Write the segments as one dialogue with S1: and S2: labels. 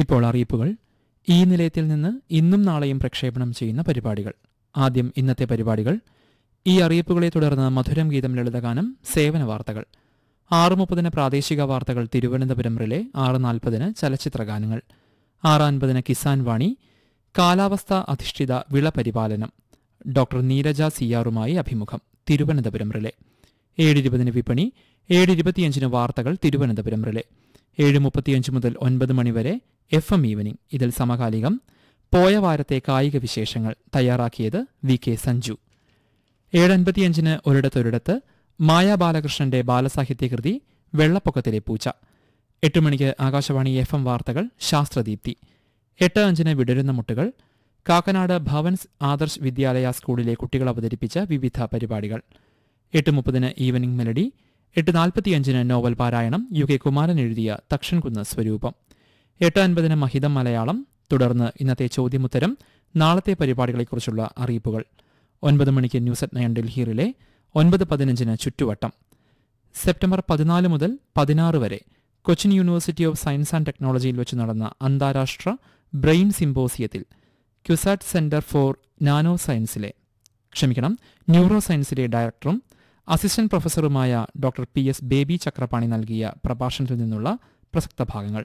S1: ഇപ്പോൾ അറിയിപ്പുകൾ ഈ നിലയത്തിൽ നിന്ന് ഇന്നും നാളെയും പ്രക്ഷേപണം ചെയ്യുന്ന പരിപാടികൾ ആദ്യം ഇന്നത്തെ പരിപാടികൾ ഈ അറിയിപ്പുകളെ തുടർന്ന് മധുരം ഗീതം ലളിതഗാനം സേവന വാർത്തകൾ ആറ് മുപ്പതിന് പ്രാദേശിക വാർത്തകൾ തിരുവനന്തപുരം റിലേ ആറ് നാൽപ്പതിന് ചലച്ചിത്രഗാനങ്ങൾ ആറ് അൻപതിന് കിസാൻ വാണി കാലാവസ്ഥ അധിഷ്ഠിത വിള പരിപാലനം ഡോക്ടർ നീരജ സിയാറുമായി അഭിമുഖം തിരുവനന്തപുരം റിലേ ഏഴ് ഇരുപതിന് വിപണി ഏഴ് ഇരുപത്തിയഞ്ചിന് വാർത്തകൾ തിരുവനന്തപുരം റിലേ ഏഴ് മുപ്പത്തിയഞ്ച് മുതൽ ഒൻപത് മണിവരെ എഫ് എം ഈവനിംഗ് ഇതിൽ സമകാലികം പോയ വാരത്തെ കായിക വിശേഷങ്ങൾ തയ്യാറാക്കിയത് വി കെ സഞ്ജു ഏഴ് അൻപത്തിയഞ്ചിന് ഒരിടത്തൊരിടത്ത് മായ ബാലകൃഷ്ണന്റെ ബാലസാഹിത്യകൃതി വെള്ളപ്പൊക്കത്തിലെ പൂച്ച എട്ട് മണിക്ക് ആകാശവാണി എഫ് എം വാർത്തകൾ ശാസ്ത്രദീപ്തി എട്ട് അഞ്ചിന് വിടരുന്ന മുട്ടുകൾ കാക്കനാട് ഭവൻസ് ആദർശ് വിദ്യാലയ സ്കൂളിലെ കുട്ടികൾ അവതരിപ്പിച്ച വിവിധ പരിപാടികൾ എട്ട് മുപ്പതിന് ഈവനിംഗ് മെലഡി എട്ട് നാൽപ്പത്തിയഞ്ചിന് നോവൽ പാരായണം യു കെ കുമാരൻ എഴുതിയ തക്ഷൻകുന്ന് സ്വരൂപം എട്ട് അൻപതിന് മഹിതം മലയാളം തുടർന്ന് ഇന്നത്തെ ചോദ്യമുത്തരം നാളത്തെ പരിപാടികളെക്കുറിച്ചുള്ള അറിയിപ്പുകൾ ഒൻപത് മണിക്ക് ന്യൂസ് അറ്റ് നയൻ ഡൽഹിയിലെ ഒൻപത് പതിനഞ്ചിന് ചുറ്റുവട്ടം സെപ്റ്റംബർ പതിനാല് മുതൽ പതിനാറ് വരെ Cochin university of science and ടെക്നോളജിയിൽ വെച്ച് നടന്ന അന്താരാഷ്ട്ര ബ്രെയിൻ സിംബോസിയത്തിൽ ക്യുസാറ്റ് സെന്റർ ഫോർ നാനോ സയൻസിലെ ക്ഷമിക്കണം ന്യൂറോ സയൻസിലെ ഡയറക്ടറും അസിസ്റ്റന്റ് പ്രൊഫസറുമായ doctor P S Baby Chakrapani നൽകിയ പ്രഭാഷണത്തിൽ നിന്നുള്ള പ്രസക്ത ഭാഗങ്ങൾ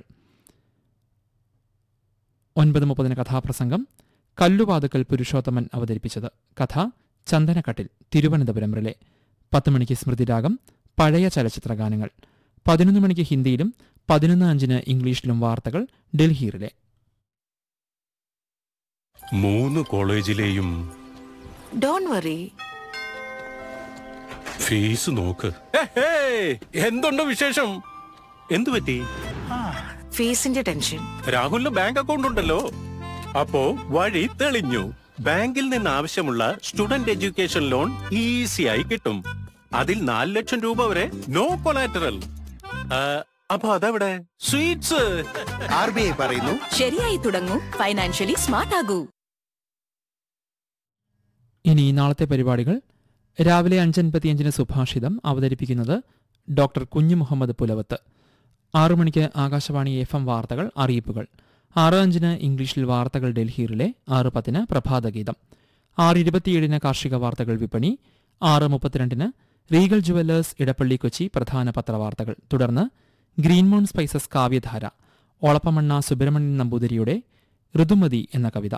S1: ഒൻപത് മുപ്പതിന് കഥാപ്രസംഗം കല്ലുവാതുക്കൽ പുരുഷോത്തമൻ അവതരിപ്പിച്ചത് കഥ ചന്ദനക്കട്ടിൽ തിരുവനന്തപുരം റിലെ പത്ത് മണിക്ക് സ്മൃതിരാഗം പഴയ ചലച്ചിത്ര ഗാനങ്ങൾ പതിനൊന്ന് മണിക്ക് ഹിന്ദിയിലും പതിനൊന്ന് അഞ്ചിന് ഇംഗ്ലീഷിലും വാർത്തകൾ ഡൽഹി റിലെ
S2: മൂന്ന് കോളേജിലെയും
S3: ഡോൺ വറി
S2: ഫീസ് നോക്ക് എന്തുണ്ട് വിശേഷം എന്തു പറ്റി
S3: ഫീസിന്റെ ടെൻഷൻ
S2: രാഹുലിന് ബാങ്ക് അക്കൗണ്ട് ഉണ്ടല്ലോ അപ്പോ വഴി തെളിഞ്ഞു ബാങ്കിൽ നിന്ന് ആവശ്യമുള്ള സ്റ്റുഡന്റ് എഡ്യൂക്കേഷൻ ലോൺ ഈസിയായി കിട്ടും അതിൽ നാല് ലക്ഷം രൂപ വരെ നോ കൊളാറ്ററൽ അപ്പൊ അതെവിടെ സ്വീറ്റ്സ്
S4: ആർ ബി ഐ പറയുന്നു
S5: ശരിയായി തുടങ്ങൂ ഫൈനാൻഷ്യലി സ്മാർട്ട് ആകൂ
S1: ഇനി നാളത്തെ പരിപാടികൾ രാവിലെ അഞ്ചൻപത്തിയഞ്ചിന് സുഭാഷിതം അവതരിപ്പിക്കുന്നത് ഡോക്ടർ കുഞ്ഞു മുഹമ്മദ് പുലവത്ത് ആറു മണിക്ക് ആകാശവാണി എഫ് എം വാർത്തകൾ അറിയിപ്പുകൾ ആറ് അഞ്ചിന് ഇംഗ്ലീഷിൽ വാർത്തകൾ ഡൽഹിയിലെ ആറ് പത്തിന് പ്രഭാതഗീതം ആറ് ഇരുപത്തിയേഴിന് കാർഷിക വാർത്തകൾ വിപണി ആറ് മുപ്പത്തിരണ്ടിന് റീഗൽ ജുവല്ലേഴ്സ് ഇടപ്പള്ളി കൊച്ചി പ്രധാന പത്രവാർത്തകൾ തുടർന്ന് ഗ്രീൻമോൺ സ്പൈസസ് കാവ്യധാര ഓളപ്പമണ്ണ സുബ്രഹ്മണ്യൻ നമ്പൂതിരിയുടെ ഋതുമതി എന്ന കവിത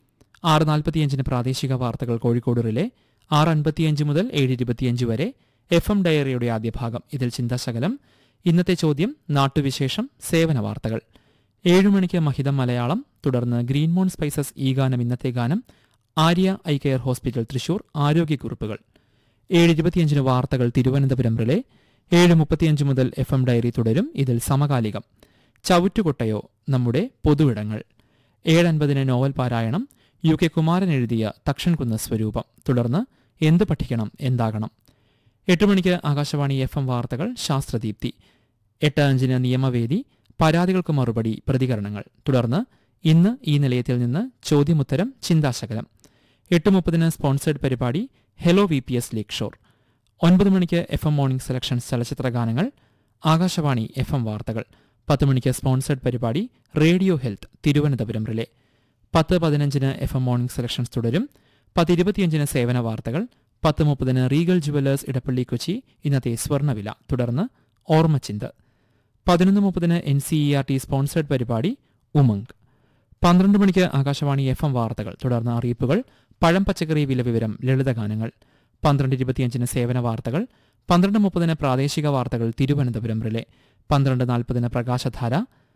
S1: ആറ് നാൽപ്പത്തിയഞ്ചിന് പ്രാദേശിക വാർത്തകൾ കോഴിക്കോട് റിലെ ആറ് അൻപത്തിയഞ്ച് മുതൽ ഏഴ് ഇരുപത്തിയഞ്ച് വരെ എഫ് എം ഡയറിയുടെ ആദ്യ ഭാഗം ഇതിൽ ചിന്താശകലം ഇന്നത്തെ ചോദ്യം നാട്ടുവിശേഷം സേവന വാർത്തകൾ ഏഴു മണിക്ക് മഹിതം മലയാളം തുടർന്ന് ഗ്രീൻമോൺ സ്പൈസസ് ഈ ഗാനം ഇന്നത്തെ ഗാനം Arya eye care hospital Thrissur ആരോഗ്യക്കുറിപ്പുകൾ ഏഴ് ഇരുപത്തിയഞ്ചിന് വാർത്തകൾ തിരുവനന്തപുരം റിലെ ഏഴ് മുപ്പത്തിയഞ്ച് മുതൽ എഫ് എം ഡയറി തുടരും ഇതിൽ സമകാലികം ചവുറ്റുകൊട്ടയോ നമ്മുടെ പൊതുവിടങ്ങൾ ഏഴ് അൻപതിന് നോവൽ പാരായണം യു കെ കുമാരൻ എഴുതിയ തക്ഷൻകുന്ന് സ്വരൂപം തുടർന്ന് എന്ത് പഠിക്കണം എന്താകണം എട്ട് മണിക്ക് ആകാശവാണി എഫ് എം വാർത്തകൾ ശാസ്ത്രദീപ്തി എട്ട് അഞ്ചിന് നിയമവേദി പരാതികൾക്ക് മറുപടി പ്രതികരണങ്ങൾ തുടർന്ന് ഇന്ന് ഈ നിലയത്തിൽ നിന്ന് ചോദ്യമുത്തരം ചിന്താശകലം എട്ട് മുപ്പതിന് സ്പോൺസേഡ് പരിപാടി hello V P S Lakeshore ഒൻപത് മണിക്ക് എഫ് എം മോർണിംഗ് സെലക്ഷൻസ് ചലച്ചിത്ര ഗാനങ്ങൾ ആകാശവാണി എഫ് എം വാർത്തകൾ പത്ത് മണിക്ക് സ്പോൺസേഡ് പരിപാടി റേഡിയോ ഹെൽത്ത് തിരുവനന്തപുരം റിലേ പത്ത് പതിനഞ്ചിന് എഫ് എം മോർണിംഗ് സെലക്ഷൻസ് തുടരും പത്ത് ഇരുപത്തിയഞ്ചിന് സേവന വാർത്തകൾ പത്ത് മുപ്പതിന് റീഗൽ ജുവലേഴ്സ് ഇടപ്പള്ളി കൊച്ചി ഇന്നത്തെ സ്വർണ്ണവില തുടർന്ന് ഓർമ്മച്ചിന്ത് പതിനൊന്ന് മുപ്പതിന് N C E R T sponsored പരിപാടി ഉമംഗ് പന്ത്രണ്ട് മണിക്ക് ആകാശവാണി എഫ് എം വാർത്തകൾ തുടർന്ന് അറിയിപ്പുകൾ പഴം പച്ചക്കറി വില വിവരം ലളിതഗാനങ്ങൾ പന്ത്രണ്ട് ഇരുപത്തിയഞ്ചിന് സേവന വാർത്തകൾ പന്ത്രണ്ട് മുപ്പതിന് പ്രാദേശിക വാർത്തകൾ തിരുവനന്തപുരം റിലെ പന്ത്രണ്ട് നാൽപ്പതിന് പ്രകാശധാര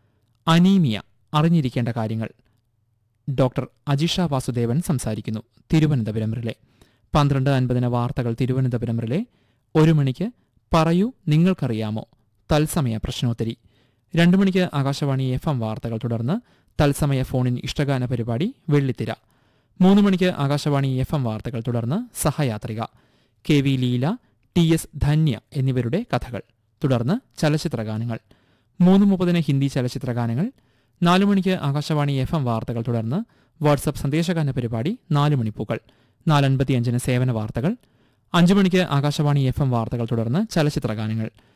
S1: അനീമിയ അറിഞ്ഞിരിക്കേണ്ട കാര്യങ്ങൾ ഡോക്ടർ അജിഷ വാസുദേവൻ സംസാരിക്കുന്നു തിരുവനന്തപുരം റിലെ പന്ത്രണ്ട് അൻപതിന് വാർത്തകൾ തിരുവനന്തപുരം റിലെ ഒരു മണിക്ക് പറയൂ നിങ്ങൾക്കറിയാമോ തത്സമയ പ്രശ്നോത്തരി രണ്ടു മണിക്ക് ആകാശവാണി എഫ് എം വാർത്തകൾ തുടർന്ന് തത്സമയ ഫോണിൻ ഇഷ്ടഗാന പരിപാടി വെള്ളിത്തിര മൂന്ന് മണിക്ക് ആകാശവാണി എഫ് എം വാർത്തകൾ തുടർന്ന് സഹയാത്രിക K V Leela T S Dhanya എന്നിവരുടെ കഥകൾ തുടർന്ന് ചലച്ചിത്ര ഗാനങ്ങൾ മൂന്ന് മുപ്പതിന് ഹിന്ദി ചലച്ചിത്ര ഗാനങ്ങൾ നാലു മണിക്ക് ആകാശവാണി എഫ് എം വാർത്തകൾ തുടർന്ന് വാട്സപ്പ് സന്ദേശഗാന പരിപാടി നാല് മണിപ്പൂക്കൾ നാലൻപത്തിയഞ്ചിന് സേവന വാർത്തകൾ അഞ്ചു മണിക്ക് ആകാശവാണി എഫ് എം വാർത്തകൾ തുടർന്ന് ചലച്ചിത്ര ഗാനങ്ങൾ